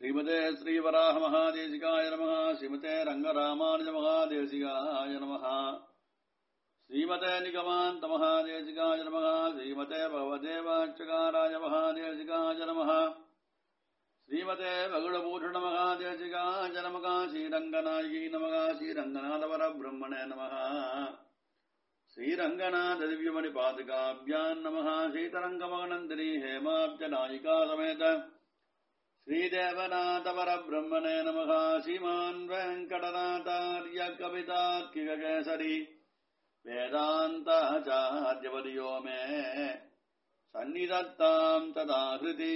ஸ்ரீமதே ஸ்ரீவராக மகாதேசிகாய நம ஸ்ரீமதே ரங்கராமானுஜ மகாதேசிகாய நம ஸ்ரீமதே நிகமாந்த மகாதேசிகாய நம ஸ்ரீமதே பகவதேவாச்சகாராய மகாதேசிகாய நம ஸ்ரீமதே பகுடபூஷண மகாதேசிகாய நம ஸ்ரீரங்கநாயகி நம ஸ்ரீரங்கநாதவர பிரம்மணே நம श्रीरङ्गनाथ दिव्यमणि पादुकाभ्याम् नमः सीतरङ्गमगनन्दिनी हेमाब्जनायिका समेत श्रीदेवनाथपरब्रह्मणे नमः श्रीमान् वेङ्कटनाथार्य कवितार्किककेसरी वेदान्ताचार्यवर्यो मे सन्निधत्ताम् तदाहृति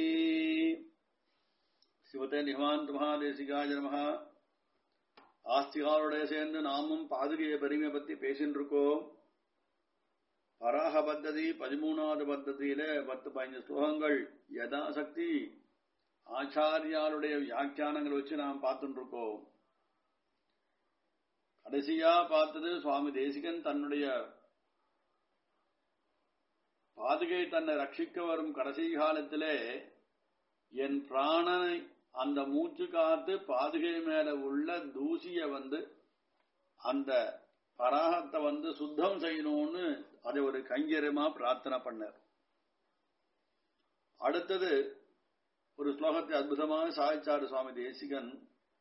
சிவத்தே நிகமாந்த மகாதேசிகாய நமக ஆஸ்திகாரோட சேர்ந்து நாமும் பாதுகைய பெருமையை பத்தி பேசிட்டு இருக்கோம் பராக பத்ததி பதிமூணாவது பத்ததியில பத்து பதினஞ்சு ஸ்லோகங்கள் யதாசக்தி ஆச்சாரியாருடைய வியாக்கியானங்கள் வச்சு நாம் பார்த்துட்டு இருக்கோம் கடைசியா பார்த்தது சுவாமி தேசிகன் தன்னுடைய பாதுகை தன்னை ரட்சிக்க வரும் கடைசி காலத்திலே என் பிராணனை அந்த மூச்சு காத்து பாதுகை மேல உள்ள தூசிய வந்து அந்த பராகத்தை வந்து சுத்தம் செய்யணும்னு அதை ஒரு கைங்கரியமா பிரார்த்தனை பண்ணார் அடுத்தது ஒரு ஸ்லோகத்தை அற்புதமாக சாய்ச்சாரு சுவாமி தேசிகன்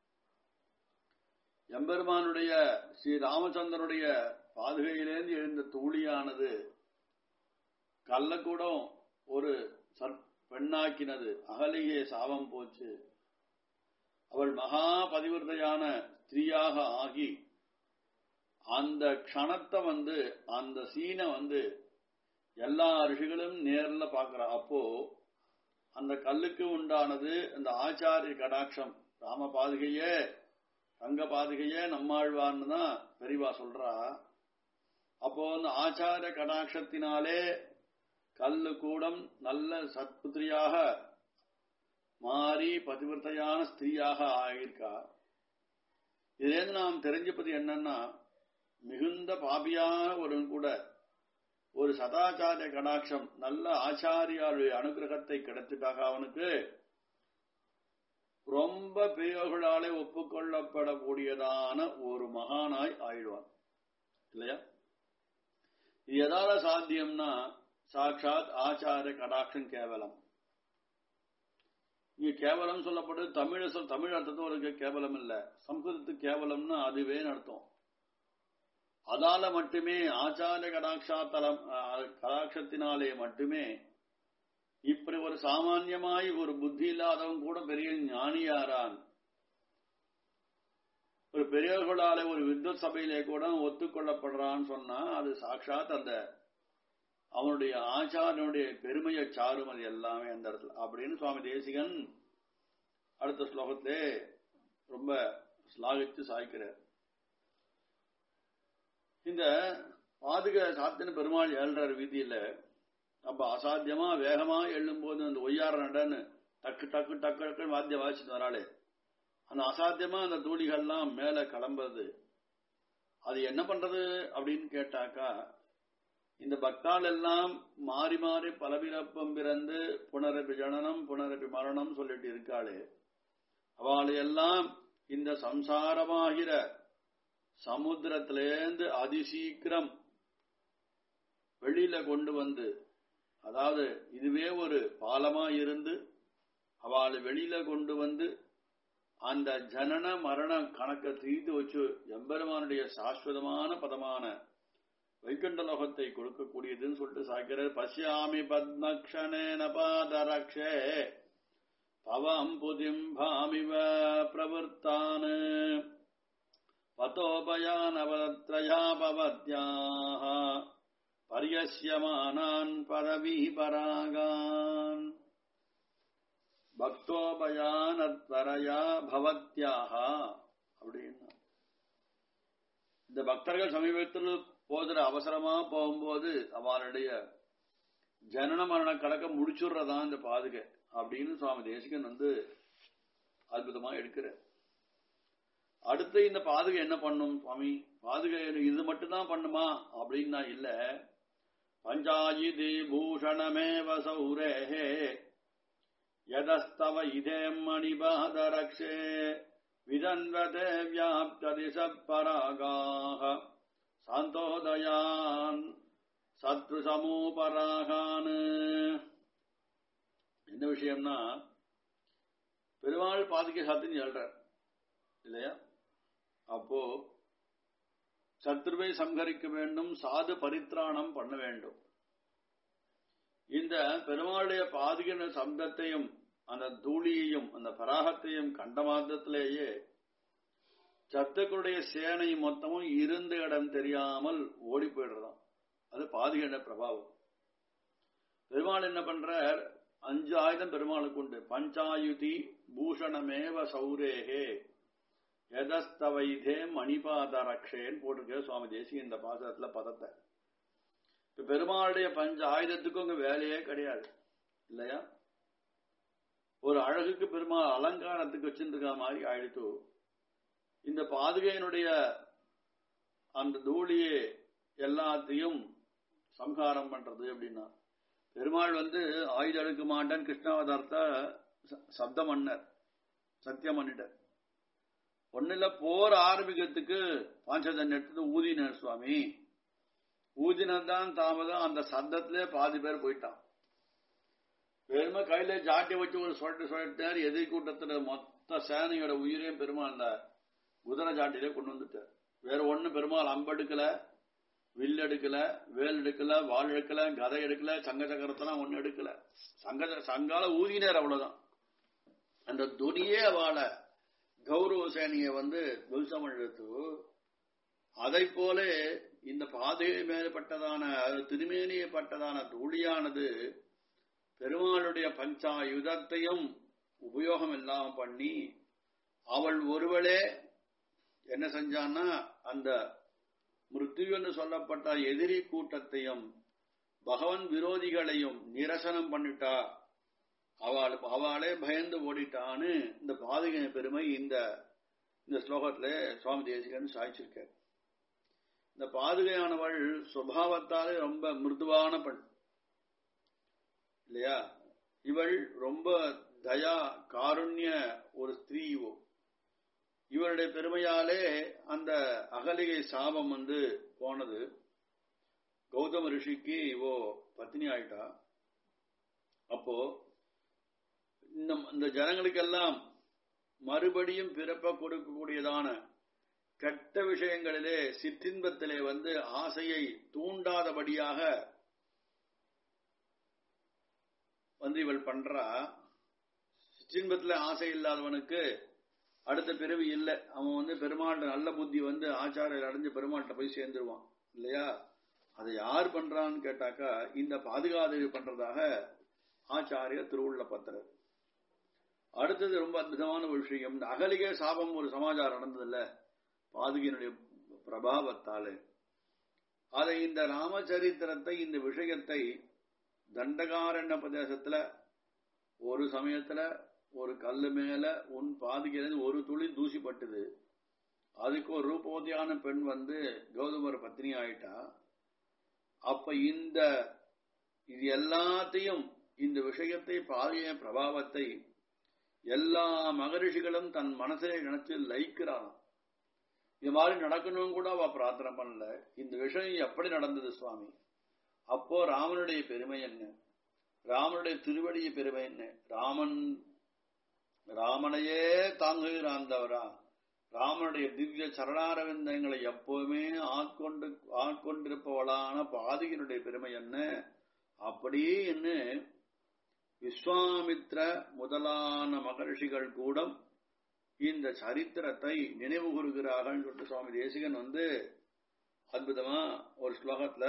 எம்பெருமானுடைய ஸ்ரீ ராமச்சந்திரனுடைய பாதுகையிலேருந்து எழுந்த தூளியானது கள்ளக்கூடம் ஒரு பெண்ணாக்கினது அகலியே சாபம் போச்சு அவள் மகா பதிவிரதையான ஸ்திரீயாக ஆகி அந்த க்ஷணத்தை வந்து அந்த சீனை வந்து எல்லா ரிஷிகளும் நேர்ல பாக்குறா அப்போ அந்த கல்லுக்கு உண்டானது அந்த ஆச்சாரிய கடாட்சம் ராம பாதுகையே ரங்க பாதுகையே நம்மாழ்வான்னு தான் பெரிவா சொல்றா அப்போ அந்த ஆச்சாரிய கடாட்சத்தினாலே கல்லு கூடம் நல்ல சத்புத்திரியாக மாறி பதிவிரத்தையான ஸ்திரீயாக ஆகியிருக்கா இதுலேருந்து நாம் தெரிஞ்சப்பது என்னன்னா மிகுந்த பாபியான ஒரு கூட ஒரு சதாச்சாரிய கடாட்சம் நல்ல ஆச்சாரியாருடைய அனுகிரகத்தை கிடைச்சிட்டாக அவனுக்கு ரொம்ப பெரியவர்களாலே ஒப்புக்கொள்ளப்படக்கூடியதான ஒரு மகானாய் ஆயிடுவான் இல்லையா இது எதால சாத்தியம்னா சாட்சாத் ஆச்சாரிய கடாட்சம் கேவலம் இங்க கேவலம் சொல்லப்படுது தமிழ சொல் தமிழ் அர்த்தத்தும் இருக்கு கேவலம் இல்ல சம்ஸ்கிருதத்துக்கு கேவலம்னா அதுவே அர்த்தம் அதால மட்டுமே ஆச்சாரிய கடாட்சாத்தலம் கடாட்சத்தினாலே மட்டுமே இப்படி ஒரு சாமான்யமாய் ஒரு புத்தி இல்லாதவன் கூட பெரிய ஞானியாரான் ஒரு பெரியவர்களாலே ஒரு வித்வத் சபையிலே கூட ஒத்துக்கொள்ளப்படுறான்னு சொன்னா அது சாட்சாத் அந்த அவனுடைய ஆச்சாரனுடைய பெருமையை சாரும் அது எல்லாமே அந்த இடத்துல அப்படின்னு சுவாமி தேசிகன் அடுத்த ஸ்லோகத்திலே ரொம்ப ஸ்லாகித்து சாய்க்கிறார் இந்த பாதுக சாத்தின பெருமாள் ஏழ்றார் வீதியில அப்ப அசாத்தியமா வேகமா எழும் போது அந்த ஒய்யார நடன்னு டக்கு டக்கு டக்கு டக்குன்னு வாத்தியம் வாசிட்டு வராளே அந்த அசாத்தியமா அந்த தூளிகள்லாம் மேல கிளம்புறது அது என்ன பண்றது அப்படின்னு கேட்டாக்கா இந்த பக்தாள் எல்லாம் மாறி மாறி பலபிறப்பம் பிறந்து புனரப்பி ஜனனம் புனரப்பி மரணம் சொல்லிட்டு இருக்காளே அவளை எல்லாம் இந்த சம்சாரமாகிற சமுத்திரத்திலேந்து அதிசீக்கிரம் வெளியில கொண்டு வந்து அதாவது இதுவே ஒரு பாலமா இருந்து அவளை வெளியில கொண்டு வந்து அந்த ஜனன மரண கணக்கை தீர்த்து வச்சு எம்பெருமானுடைய சாஸ்வதமான பதமான வைகுண்ட லோகத்தை கொடுக்கக்கூடியதுன்னு சொல்லிட்டு சாக்கிறார் பசியாமி பத்மக்ஷணேன பாதரக்ஷே பவம் புதிம் பாமிவ பிரவர்த்தான் பதோபயானவத்ரயா பவத்யாக பரியசியமானான் பரவி பராகான் பக்தோபயானத்வரையா பவத்யாக அப்படின்னு இந்த பக்தர்கள் சமீபத்தில் போதுற அவசரமா போகும்போது அவளுடைய ஜனன மரண கணக்க முடிச்சுடுறதான் இந்த பாதுகை அப்படின்னு சுவாமி தேசிகன் வந்து அற்புதமா எடுக்கிற அடுத்து இந்த பாதுகை என்ன பண்ணும் சுவாமி பாதுகை இது மட்டும்தான் பண்ணுமா அப்படின்னா இல்ல பஞ்சாயிதி பூஷணமே வசௌரே यदस्तव इदेम् मणिपादरक्षे विदन्वते व्याप्तदिशः परागाः சாந்தோதயான் சத்ரு சமூபராகான் என்ன விஷயம்னா பெருமாள் பாதிக்க சாத்தின்னு சொல்றார் இல்லையா அப்போ சத்ருவை சங்கரிக்க வேண்டும் சாது பரித்ராணம் பண்ண வேண்டும் இந்த பெருமாளுடைய பாதுகின சப்தத்தையும் அந்த தூளியையும் அந்த பராகத்தையும் கண்ட மாத்திரத்திலேயே சத்துக்களுடைய சேனை மொத்தமும் இருந்த இடம் தெரியாமல் ஓடி போயிடுறதாம் அது பாதுகின பிரபாவம் பெருமாள் என்ன பண்றார் அஞ்சு ஆயுதம் பெருமாளுக்கு உண்டு பஞ்சாயுதி பூஷணமேவ சௌரேகே எதஸ்தவைதே மணிபாத ரக்ஷேன்னு போட்டிருக்க சுவாமி தேசிய இந்த பாசத்துல பதத்தை இப்ப பெருமாளுடைய பஞ்ச ஆயுதத்துக்கும் உங்க வேலையே கிடையாது இல்லையா ஒரு அழகுக்கு பெருமாள் அலங்காரத்துக்கு வச்சிருக்க மாதிரி ஆயிடுத்து இந்த பாதுகையினுடைய அந்த தூளியே எல்லாத்தையும் சம்ஹாரம் பண்றது அப்படின்னா பெருமாள் வந்து ஆயுதம் எடுக்க மாட்டேன் கிருஷ்ணாவதாரத்த சப்த மன்னர் சத்தியம் பண்ணிட்டார் ஒன்னுல போர் ஆரம்பிக்கிறதுக்கு பாஞ்சதன் எடுத்தது ஊதினர் சுவாமி ஊதினதான் தாமதம் அந்த சத்தத்திலே பாதி பேர் போயிட்டான் பெருமை கையில ஜாட்டி வச்சு ஒரு சொல்லிட்டு சொல்லிட்டார் எதிர் கூட்டத்துல மொத்த சேனையோட உயிரையும் பெருமாள் அந்த குதிரை ஜாட்டிலே கொண்டு வந்துட்டார் வேற ஒண்ணு பெருமாள் அம்பெடுக்கல வில் எடுக்கல வேல் எடுக்கல வாள் எடுக்கல கதை எடுக்கல சங்க சக்கரத்தெல்லாம் ஒண்ணு எடுக்கல சங்க சங்கால ஊதினார் அவ்வளவுதான் அந்த துணியே அவளை கௌரவ சேனையை வந்து துவம்சம் எடுத்து அதை போல இந்த பாதையை மேற்பட்டதான திருமேனியை பட்டதான தூளியானது பெருமாளுடைய பஞ்சாயுதத்தையும் உபயோகம் இல்லாம பண்ணி அவள் ஒருவளே என்ன செஞ்சான்னா அந்த மிருத்யு என்று சொல்லப்பட்ட எதிரி கூட்டத்தையும் பகவன் விரோதிகளையும் நிரசனம் பண்ணிட்டா அவள் அவளே பயந்து ஓடிட்டான்னு இந்த பாதக பெருமை இந்த இந்த ஸ்லோகத்துல சுவாமி தேசிகன் சாய்ச்சிருக்க இந்த பாதுகையானவள் சுபாவத்தாலே ரொம்ப மிருதுவான பெண் இல்லையா இவள் ரொம்ப தயா காருண்ய ஒரு ஸ்திரீவோ இவருடைய பெருமையாலே அந்த அகலிகை சாபம் வந்து போனது கௌதம ரிஷிக்கு இவோ பத்னி ஆயிட்டா அப்போ இந்த இந்த ஜனங்களுக்கெல்லாம் மறுபடியும் பிறப்ப கொடுக்கக்கூடியதான கெட்ட விஷயங்களிலே சிற்றின்பத்திலே வந்து ஆசையை தூண்டாதபடியாக வந்து இவள் பண்றா சிற்றின்பத்துல ஆசை இல்லாதவனுக்கு அடுத்த பிறவி இல்லை அவன் வந்து பெருமாள் நல்ல புத்தி வந்து ஆச்சாரியர் அடைஞ்சு பெருமாள்கிட்ட போய் சேர்ந்துருவான் இல்லையா அதை யார் பண்றான்னு கேட்டாக்கா இந்த பாதுகாதேவி பண்றதாக ஆச்சாரியர் திருவுள்ள பத்திரர் அடுத்தது ரொம்ப அற்புதமான ஒரு விஷயம் இந்த அகலிகை சாபம் ஒரு சமாச்சாரம் நடந்ததில்ல பாதுகையினுடைய பிரபாவத்தாலே அதை இந்த ராமச்சரித்திரத்தை இந்த விஷயத்தை தண்டகாரண்ய பிரதேசத்துல ஒரு சமயத்துல ஒரு கல்லு மேல உன் பாதுகிறது ஒரு துளி தூசிப்பட்டது அதுக்கு ஒரு ரூபோதியான பெண் வந்து கௌதமர் பத்னி ஆயிட்டா அப்ப இந்த இது எல்லாத்தையும் இந்த விஷயத்தை பாதிய பிரபாவத்தை எல்லா மகரிஷிகளும் தன் மனசிலே நினைச்சு லயிக்கிறான் இது மாதிரி நடக்கணும் கூட அவ பிரார்த்தனை பண்ணல இந்த விஷயம் எப்படி நடந்தது சுவாமி அப்போ ராமனுடைய பெருமை என்ன ராமனுடைய திருவடிய பெருமை என்ன ராமன் ராமனையே தாங்குகிறாந்தவரா ராமனுடைய திவ்ய சரணாரவிந்தங்களை எப்பவுமே ஆட்கொண்டு ஆட்கொண்டிருப்பவளான பாதிகனுடைய பெருமை என்ன அப்படியே என்ன விஸ்வாமித்ர முதலான மகர்ஷிகள் கூட இந்த சரித்திரத்தை நினைவு கூறுகிறார்கள் சொல்லிட்டு சுவாமி தேசிகன் வந்து அற்புதமா ஒரு ஸ்லோகத்துல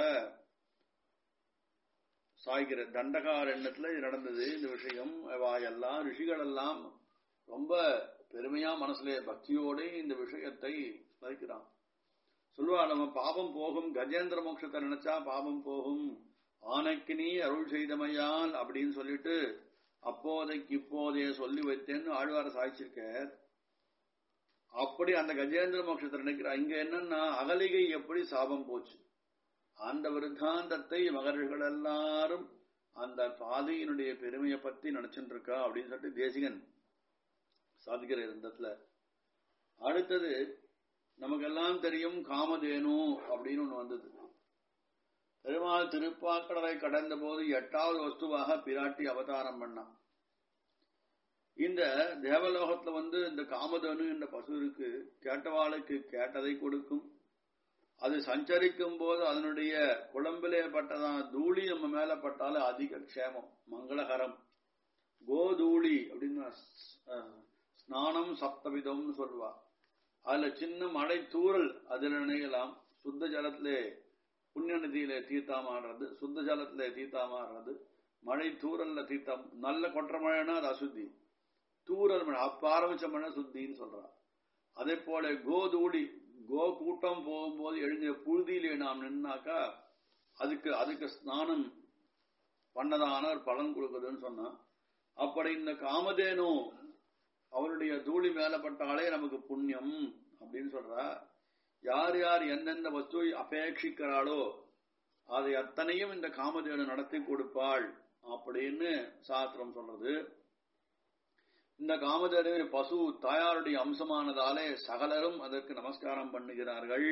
சாய்கிற தண்டகாரண்யத்துல இது நடந்தது இந்த விஷயம் எல்லாம் ரிஷிகள் எல்லாம் ரொம்ப பெருமையா மனசுல பக்தியோட இந்த விஷயத்தை ஸ்மரிக்கிறான் சொல்லுவா நம்ம பாபம் போகும் கஜேந்திர மோட்சத்தை நினைச்சா பாபம் போகும் ஆனைக்கு நீ அருள் செய்தமையால் அப்படின்னு சொல்லிட்டு அப்போதைக்கு இப்போதைய சொல்லி வைத்தேன்னு ஆழ்வார சாய்ச்சிருக்க அப்படி அந்த கஜேந்திர மோட்சத்தை நினைக்கிறா இங்க என்னன்னா அகலிகை எப்படி சாபம் போச்சு அந்த விருத்தாந்தத்தை மகர்கள் எல்லாரும் அந்த பாதையினுடைய பெருமையை பத்தி நினைச்சுட்டு இருக்கா அப்படின்னு சொல்லிட்டு தேசிகன் சாதிக்கிற இடத்துல அடுத்தது நமக்கெல்லாம் தெரியும் காமதேனு அப்படின்னு ஒண்ணு வந்தது பெருமாள் திருப்பாக்கடலை கடந்த போது எட்டாவது வஸ்துவாக பிராட்டி அவதாரம் பண்ணான் இந்த தேவலோகத்துல வந்து இந்த காமதனு என்ற பசு இருக்கு கேட்டவாளுக்கு கேட்டதை கொடுக்கும் அது சஞ்சரிக்கும் போது அதனுடைய குழம்பிலே பட்டதான தூளி நம்ம மேல பட்டாலும் அதிக க்ஷேமம் மங்களகரம் கோதூளி அப்படின்னு ஸ்நானம் சப்தவிதம்னு சொல்லுவா அதுல சின்ன மழை தூரல் அதில் நினைக்கலாம் சுத்த ஜலத்திலே புண்ணிய நதியில தீர்த்தாமாடுறது சுத்த ஜலத்திலே தீர்த்தாமாடுறது மழை தூரல்ல தீர்த்தம் நல்ல கொற்ற மழைனா அது அசுத்தி தூரல் மழை அப்ப ஆரம்பிச்ச மழை சுத்தின்னு சொல்றா அதே போல கோதூளி கோ கூட்டம் போகும்போது எழுந்த புழுதியிலே நாம் நின்னாக்கா அதுக்கு அதுக்கு ஸ்நானம் பண்ணதான ஒரு பலன் கொடுக்குதுன்னு சொன்னா அப்படி இந்த காமதேனு அவருடைய தூளி மேல பட்டாலே நமக்கு புண்ணியம் அப்படின்னு சொல்றா யார் யார் எந்தெந்த வஸ்துவை அபேட்சிக்கிறாளோ அதை அத்தனையும் இந்த காமதேனு நடத்தி கொடுப்பாள் அப்படின்னு சாஸ்திரம் சொல்றது இந்த காமதேனு பசு தாயாருடைய அம்சமானதாலே சகலரும் அதற்கு நமஸ்காரம் பண்ணுகிறார்கள்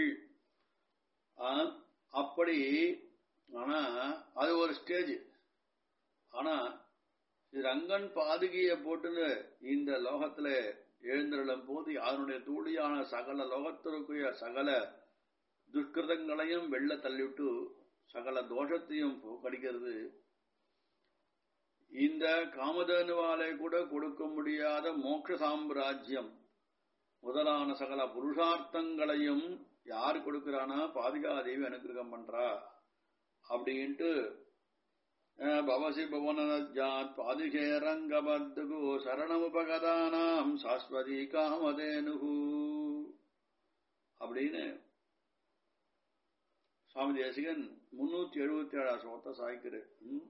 அப்படி ஆனா அது ஒரு ஸ்டேஜ் ஆனா ரங்கன் பாதுகையை போட்டுன்னு இந்த லோகத்துல எழுந்திருளும் போது அதனுடைய தூளியான சகல லோகத்திற்குரிய சகல துஷ்கிருதங்களையும் வெள்ள தள்ளிவிட்டு சகல தோஷத்தையும் போக்கடிக்கிறது இந்த காமதேனுவாலே கூட கொடுக்க முடியாத மோட்ச சாம்ராஜ்யம் முதலான சகல புருஷார்த்தங்களையும் யார் கொடுக்கிறானா பாதுகாதேவி அனுகிரகம் பண்றா அப்படின்ட்டு பவசி புவனஜாத் பாதுகே ரங்கபத்துகு சரணமுபகதானாம் சாஸ்வதி காமதேனுகு அப்படின்னு சுவாமி தேசிகன் முன்னூத்தி எழுபத்தி ஏழாம் சோத்த சாய்க்கிறேன்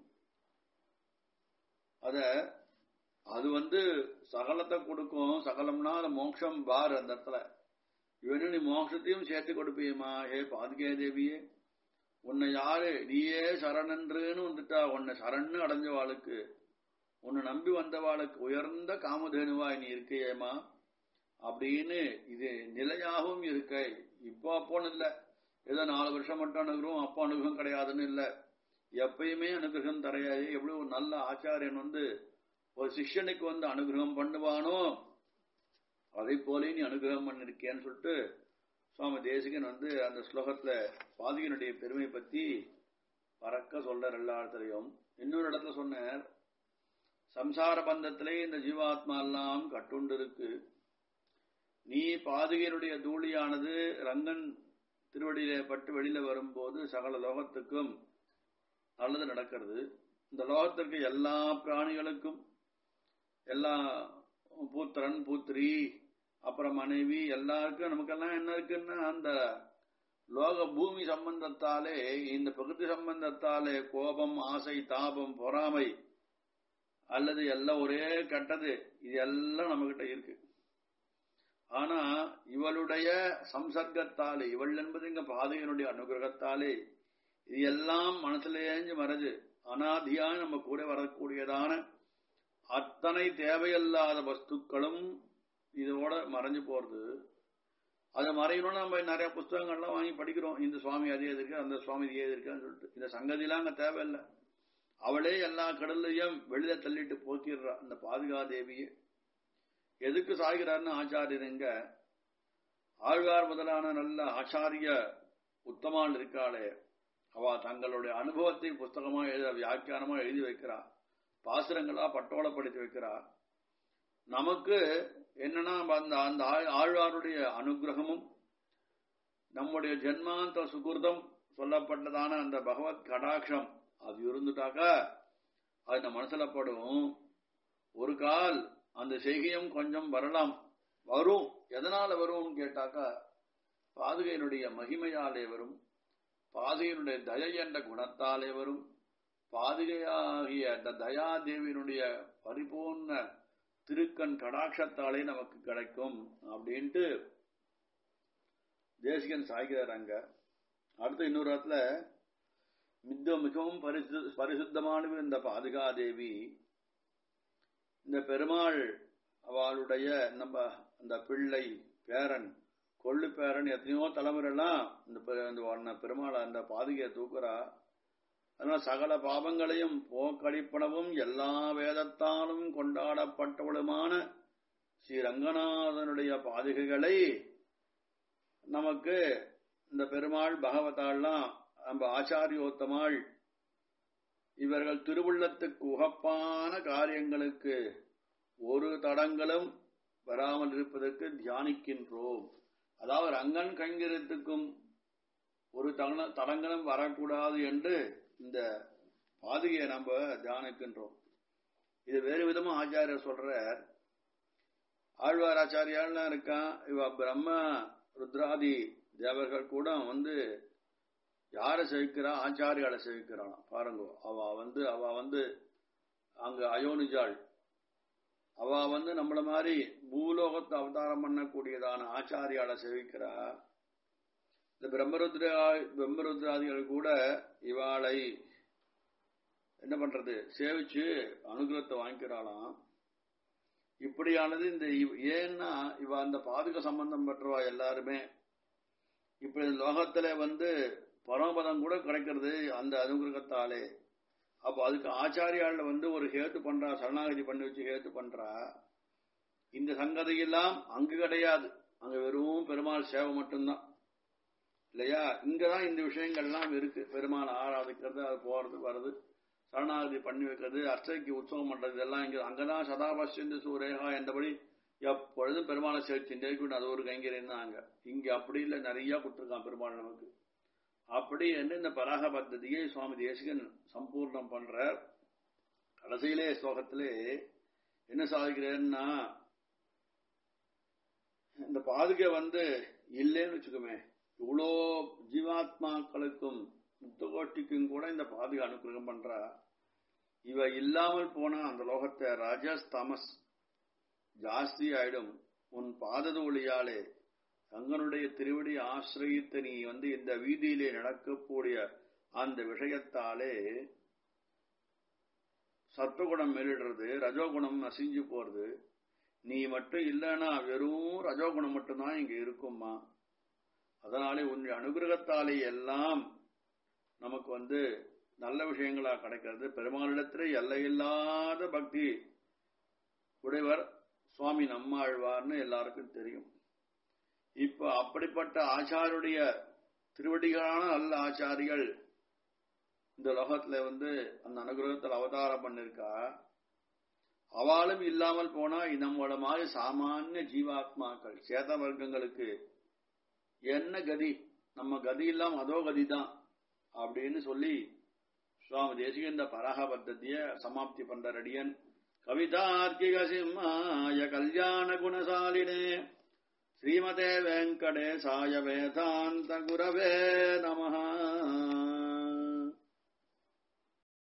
அத அது வந்து சகலத்தை கொடுக்கும் சகலம்னா அது மோட்சம் பார் அந்த இடத்துல இவனு நீ மோட்சத்தையும் சேர்த்து கொடுப்பியமா ஏ பாதுகே தேவியே உன்னை யாரு நீயே சரணன்றுன்னு வந்துட்டா உன்னை சரண்னு அடைஞ்சவாளுக்கு உன்னை நம்பி வந்தவாளுக்கு உயர்ந்த காமதேனுவாய் நீ இருக்கையேமா அப்படின்னு இது நிலையாகவும் இருக்க இப்போ அப்போன்னு இல்லை ஏதோ நாலு வருஷம் மட்டும் அனுகிரகம் அப்போ அனுகிரகம் கிடையாதுன்னு இல்லை எப்பயுமே அனுகிரகம் தரையாது எவ்வளவு நல்ல ஆச்சாரியன் வந்து ஒரு சிஷ்யனுக்கு வந்து அனுகிரகம் பண்ணுவானோ அதை போலே நீ அனுகிரகம் பண்ணிருக்கேன்னு சொல்லிட்டு சுவாமி தேசிகன் வந்து அந்த ஸ்லோகத்துல பாதிகனுடைய பெருமை பத்தி பறக்க சொல்றார் எல்லாத்திலையும் இன்னொரு இடத்துல சொன்னார் சம்சார பந்தத்திலே இந்த ஜீவாத்மா எல்லாம் கட்டுண்டு இருக்கு நீ பாதுகையினுடைய தூளியானது ரங்கன் திருவடியிலே பட்டு வெளியில வரும்போது சகல லோகத்துக்கும் நல்லது நடக்கிறது இந்த லோகத்திற்கு எல்லா பிராணிகளுக்கும் எல்லா பூத்திரன் பூத்திரி அப்புறம் மனைவி எல்லாருக்கும் நமக்கெல்லாம் என்ன இருக்குன்னா அந்த லோக பூமி சம்பந்தத்தாலே இந்த பிரகிருதி சம்பந்தத்தாலே கோபம் ஆசை தாபம் பொறாமை அல்லது எல்லாம் ஒரே கட்டது இது எல்லாம் நம்மகிட்ட இருக்கு ஆனா இவளுடைய சம்சர்க்கத்தாலே இவள் என்பது இங்க பாதையினுடைய அனுகிரகத்தாலே இது எல்லாம் மனசுலேஞ்சு மறைஞ்சு அனாதியா நம்ம கூட வரக்கூடியதான அத்தனை தேவையில்லாத வஸ்துக்களும் இதோட மறைஞ்சு போறது அதை மறையணும்னு நம்ம நிறைய புஸ்தகங்கள்லாம் வாங்கி படிக்கிறோம் இந்த சுவாமி அதே இருக்கு அந்த சுவாமி இதே இருக்குன்னு சொல்லிட்டு இந்த சங்கதிலாம் அங்க தேவையில்லை அவளே எல்லா கடல்லையும் வெளியில தள்ளிட்டு போக்கிடுறா அந்த பாதுகா தேவியை எதுக்கு சாகிறார்னு ஆச்சாரியருங்க ஆழ்வார் முதலான நல்ல ஆச்சாரிய உத்தமான் இருக்காளே அவ தங்களுடைய அனுபவத்தை புஸ்தகமா எழுத வியாக்கியானமா எழுதி வைக்கிறா பாசுரங்களா பட்டோலப்படுத்தி வைக்கிறா நமக்கு என்னன்னா அந்த அந்த ஆழ்வாருடைய அனுகிரகமும் நம்முடைய ஜென்மாந்த சுகிருதம் சொல்லப்பட்டதான அந்த பகவத் கடாட்சம் அது இருந்துட்டாக்கா அது நம்ம மனசுல படும் ஒரு கால் அந்த செய்கையும் கொஞ்சம் வரலாம் வரும் எதனால வரும்னு கேட்டாக்கா பாதுகையினுடைய மகிமையாலே வரும் பாதுகையினுடைய தயை என்ற குணத்தாலே வரும் பாதுகையாகிய அந்த தயாதேவியினுடைய பரிபூர்ண திருக்கண் கடாட்சத்தாலே நமக்கு கிடைக்கும் அப்படின்ட்டு தேசிகன் சாய்கிறார் அங்க அடுத்து இன்னொரு இடத்துல மித்த மிகவும் பரிசு பரிசுத்தமானவர் இந்த பாதுகாதேவி இந்த பெருமாள் அவளுடைய நம்ம அந்த பிள்ளை பேரன் கொள்ளு பேரன் எத்தனையோ தலைமுறைலாம் இந்த பெ- இந்த வண்ண பெருமாளை அந்த பாதுகையை தூக்குறா அதனால சகல பாவங்களையும் போக்கடிப்பனவும் எல்லா வேதத்தாலும் கொண்டாடப்பட்டவளுமான ஸ்ரீ ரங்கநாதனுடைய பாதுகைகளை நமக்கு இந்த பெருமாள் பகவதாள்லாம் நம்ம ஆச்சாரியோத்தமாள் இவர்கள் திருவுள்ளத்துக்கு உகப்பான காரியங்களுக்கு ஒரு தடங்களும் வராமல் இருப்பதற்கு தியானிக்கின்றோம் அதாவது ரங்கன் கைங்கரியத்துக்கும் ஒரு தடங்க- தடங்களும் வரக்கூடாது என்று இந்த பாதுகையை நம்ம தியானிக்கின்றோம் இது வேறு விதமா ஆச்சாரியர் சொல்றார் ஆழ்வார் ஆச்சாரியாலாம் இருக்கான் இவ பிரம்ம ருத்ராதி தேவர்கள் கூட வந்து யாரை செவிக்கிறா ஆச்சாரியால செவிக்கிறான் பாருங்க அவ வந்து அவ வந்து அங்க அயோனிஜாள் அவ வந்து நம்மள மாதிரி பூலோகத்தை அவதாரம் பண்ணக்கூடியதான ஆச்சாரியால செவிக்கிறா இந்த பிரம்மருத்ரா பிரம்மருத்ராதிகள் கூட இவாளை என்ன பண்றது சேவிச்சு அனுகிரகத்தை வாங்கிக்கிறாளாம் இப்படியானது இந்த இவ்- ஏன்னா இவ அந்த பாதுக சம்பந்தம் பெற்றவா எல்லாருமே இப்படி இந்த லோகத்துல வந்து பரமபதம் கூட கிடைக்கிறது அந்த அனுகிரகத்தாலே அப்போ அதுக்கு ஆச்சாரியால வந்து ஒரு ஹேத்து பண்றா சரணாகதி பண்ணி வச்சு ஹேத்து பண்றா இந்த சங்கதியெல்லாம் அங்கு கிடையாது அங்க வெறும் பெருமாள் சேவை மட்டும்தான் இல்லையா இங்கதான் இந்த விஷயங்கள்லாம் இருக்கு பெருமாள் ஆராதிக்கிறது அது போறது வருது சரணாகதி பண்ணி வைக்கிறது அர்ச்சைக்கு உற்சவம் பண்றது இதெல்லாம் இங்க அங்கதான் சதாபஸ்யந்து சூரேகா என்றபடி எப்பொழுதும் பெருமாளை சேர்த்து இருக்கணும் அது ஒரு கைங்கரியம் தான் அங்க இங்க அப்படி இல்லை நிறைய கொடுத்துருக்கான் பெருமாள் நமக்கு அப்படி என்று இந்த பராக பத்ததியை சுவாமி தேசிகன் சம்பூர்ணம் பண்றார் கடைசியிலே ஸ்லோகத்திலே என்ன சாதிக்கிறேன்னா இந்த பாதுகை வந்து இல்லைன்னு வச்சுக்கோமே இவ்வளோ ஜீவாத்மாக்களுக்கும் முத்தகோட்டிக்கும் கூட இந்த பாதுகை அனுகிரகம் பண்றா இவ இல்லாமல் போனா அந்த லோகத்தை ராஜஸ் தமஸ் ஜாஸ்தி ஆயிடும் உன் பாததொழியாலே தங்கனுடைய திருவடி ஆசிரியத்து நீ வந்து இந்த வீதியிலே நடக்கக்கூடிய அந்த விஷயத்தாலே சத்துவகுணம் மேலிடுறது ரஜோகுணம் நசிஞ்சு போறது நீ மட்டும் இல்லைன்னா வெறும் ரஜோகுணம் மட்டும்தான் இங்க இருக்கும்மா அதனாலே உன் அனுகிரகத்தாலே எல்லாம் நமக்கு வந்து நல்ல விஷயங்களா கிடைக்கிறது பெருமாளிடத்திலே எல்லையில்லாத பக்தி உடையவர் சுவாமி நம்மாழ்வார்னு எல்லாருக்கும் தெரியும் இப்ப அப்படிப்பட்ட ஆச்சாருடைய திருவடிகளான நல்ல ஆச்சாரிகள் இந்த லோகத்துல வந்து அந்த அனுகிரகத்தில் அவதாரம் பண்ணிருக்கா அவளும் இல்லாமல் போனா நம்மளோட மாதிரி சாமானிய ஜீவாத்மாக்கள் சேத வர்க்கங்களுக்கு என்ன கதி நம்ம கதி இல்லாம அதோ கதி தான் அப்படின்னு சொல்லி சுவாமி தேசிக இந்த பராக பத்தத்திய சமாப்தி பண்ற அடியன் கவிதார்க்கிக சிம்மாய கல்யாண குணசாலினே ஸ்ரீமதே வெங்கடேசாய வேதாந்த குரவே நமஹ